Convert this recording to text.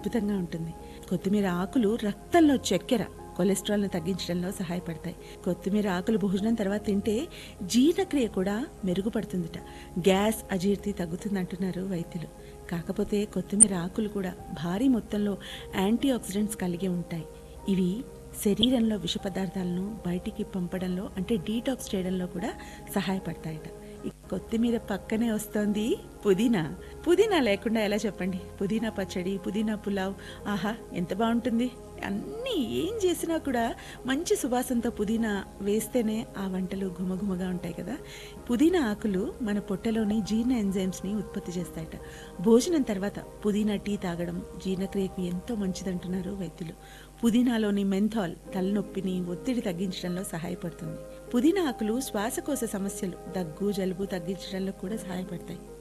అద్భుతంగా ఉంటుంది కొత్తిమీర ఆకులు రక్తంలో చక్కెర కొలెస్ట్రాల్ను తగ్గించడంలో సహాయపడతాయి కొత్తిమీర ఆకులు భోజనం తర్వాత తింటే జీర్ణక్రియ కూడా మెరుగుపడుతుందిట గ్యాస్ అజీర్తి తగ్గుతుంది అంటున్నారు వైద్యులు కాకపోతే కొత్తిమీర ఆకులు కూడా భారీ మొత్తంలో యాంటీ ఆక్సిడెంట్స్ కలిగి ఉంటాయి ఇవి శరీరంలో విష పదార్థాలను బయటికి పంపడంలో అంటే డీటాక్స్ చేయడంలో కూడా సహాయపడతాయట ఈ కొత్తిమీర పక్కనే వస్తోంది పుదీనా పుదీనా లేకుండా ఎలా చెప్పండి పుదీనా పచ్చడి పుదీనా పులావ్ ఆహా ఎంత బాగుంటుంది అన్నీ ఏం చేసినా కూడా మంచి సువాసనతో పుదీనా వేస్తేనే ఆ వంటలు ఘుమఘుమగా ఉంటాయి కదా పుదీనా ఆకులు మన పొట్టలోని జీర్ణ ఎంజైమ్స్ని ఉత్పత్తి చేస్తాయట భోజనం తర్వాత పుదీనా టీ తాగడం జీర్ణక్రియకు ఎంతో మంచిదంటున్నారు వైద్యులు పుదీనాలోని మెంథాల్ తలనొప్పిని ఒత్తిడి తగ్గించడంలో సహాయపడుతుంది పుదీనా ఆకులు శ్వాసకోశ సమస్యలు దగ్గు జలుబు తగ్గించడంలో కూడా సహాయపడతాయి